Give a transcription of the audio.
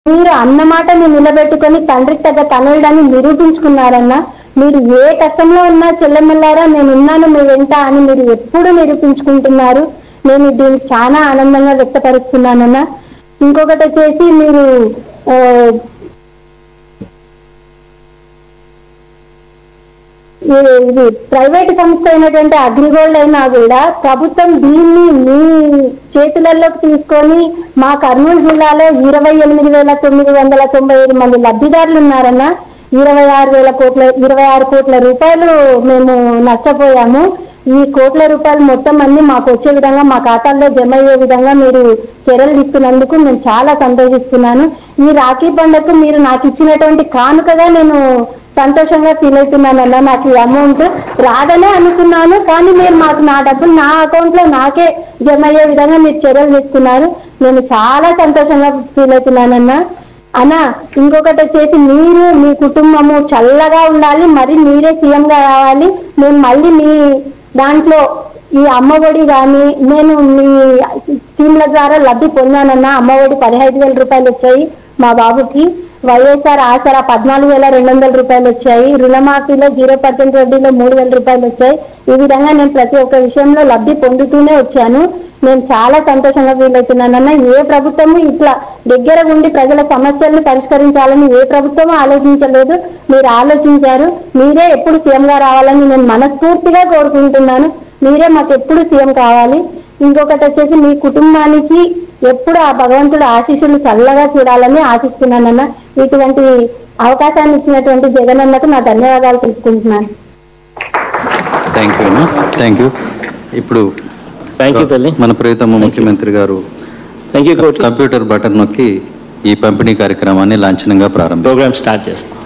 మీరు అన్నమాటని నిలబెట్టుకొని తండ్రికి తగ్గ తనయుడని నిరూపించుకున్నారన్నా మీరు ఏ కష్టంలో ఉన్నా చెల్లెమ్మలారా నేను ఉన్నాను మీ వెంట అని మీరు ఎప్పుడు నిరూపించుకుంటున్నారు నేను దీనికి చాలా ఆనందంగా వ్యక్తపరుస్తున్నానన్నా ఇంకొకటి వచ్చేసి మీరు ఆ, ఇది ఇది ప్రైవేట్ సంస్థ అయినటువంటి అగ్రిగోల్డ్ అయినా కూడా ప్రభుత్వం దీన్ని మీ చేతులలోకి తీసుకొని మా కర్నూలు జిల్లాలో ఇరవై ఎనిమిది వేల తొమ్మిది వందల తొంభై ఐదు మంది లబ్ధిదారులు ఉన్నారన్న ఇరవై ఆరు వేల కోట్ల ఇరవై ఆరు కోట్ల రూపాయలు మేము నష్టపోయాము ఈ కోట్ల రూపాయలు మొత్తం అన్ని మాకు వచ్చే విధంగా మా ఖాతాల్లో జమ అయ్యే విధంగా మీరు చర్యలు తీసుకున్నందుకు నేను చాలా సంతోషిస్తున్నాను ఈ రాఖీ పండుగకు మీరు నాకు ఇచ్చినటువంటి కానుకగా నేను సంతోషంగా ఫీల్ అవుతున్నానన్న నాకు ఈ అమౌంట్ రాదనే అనుకున్నాను కానీ మీరు మాకు నా డబ్బులు నా అకౌంట్ లో నాకే జమ అయ్యే విధంగా మీరు చర్యలు తీసుకున్నారు నేను చాలా సంతోషంగా ఫీల్ అవుతున్నానన్న అన్న ఇంకొకటి వచ్చేసి మీరు మీ కుటుంబము చల్లగా ఉండాలి మరి మీరే సీఎం గా రావాలి నేను మళ్ళీ మీ దాంట్లో ఈ అమ్మఒడి కానీ నేను మీ స్కీమ్ల ద్వారా లబ్ధి పొందానన్న అమ్మఒడి పదిహేదు వేల రూపాయలు వచ్చాయి మా బాబుకి వైఎస్ఆర్ ఆసరా పద్నాలుగు వేల రెండు వందల రూపాయలు వచ్చాయి రుణమాఫీలో జీరో పర్సెంట్ వడ్డీలో మూడు వేల రూపాయలు వచ్చాయి ఈ విధంగా నేను ప్రతి ఒక్క విషయంలో లబ్ధి పొందుతూనే వచ్చాను నేను చాలా సంతోషంగా ఫీల్ అవుతున్నానన్న ఏ ప్రభుత్వము ఇట్లా దగ్గర ఉండి ప్రజల సమస్యలను పరిష్కరించాలని ఏ ప్రభుత్వము ఆలోచించలేదు మీరు ఆలోచించారు మీరే ఎప్పుడు సీఎం గా రావాలని నేను మనస్ఫూర్తిగా కోరుకుంటున్నాను మీరే మాకు ఎప్పుడు సీఎం కావాలి ఇంకొకటి వచ్చేసి మీ కుటుంబానికి ఎప్పుడు ఆ భగవంతుడు ఆశీస్సులు చల్లగా చూడాలని ఆశిస్తున్నానన్న ఇటువంటి అవకాశాన్ని ఇచ్చినటువంటి జగనన్నకు నా ధన్యవాదాలు తెలుపుకుంటున్నాను థ్యాంక్ యూ అన్న థ్యాంక్ యూ ఇప్పుడు థ్యాంక్ యూ తల్లి మన ప్రియతమ ముఖ్యమంత్రి గారు థ్యాంక్ యూ కోటి కంప్యూటర్ బటన్ నొక్కి ఈ పంపిణీ కార్యక్రమాన్ని లాంఛనంగా ప్రారంభిస్తారు ప్రోగ్రామ్ స్టార్ట్ చేస్తాం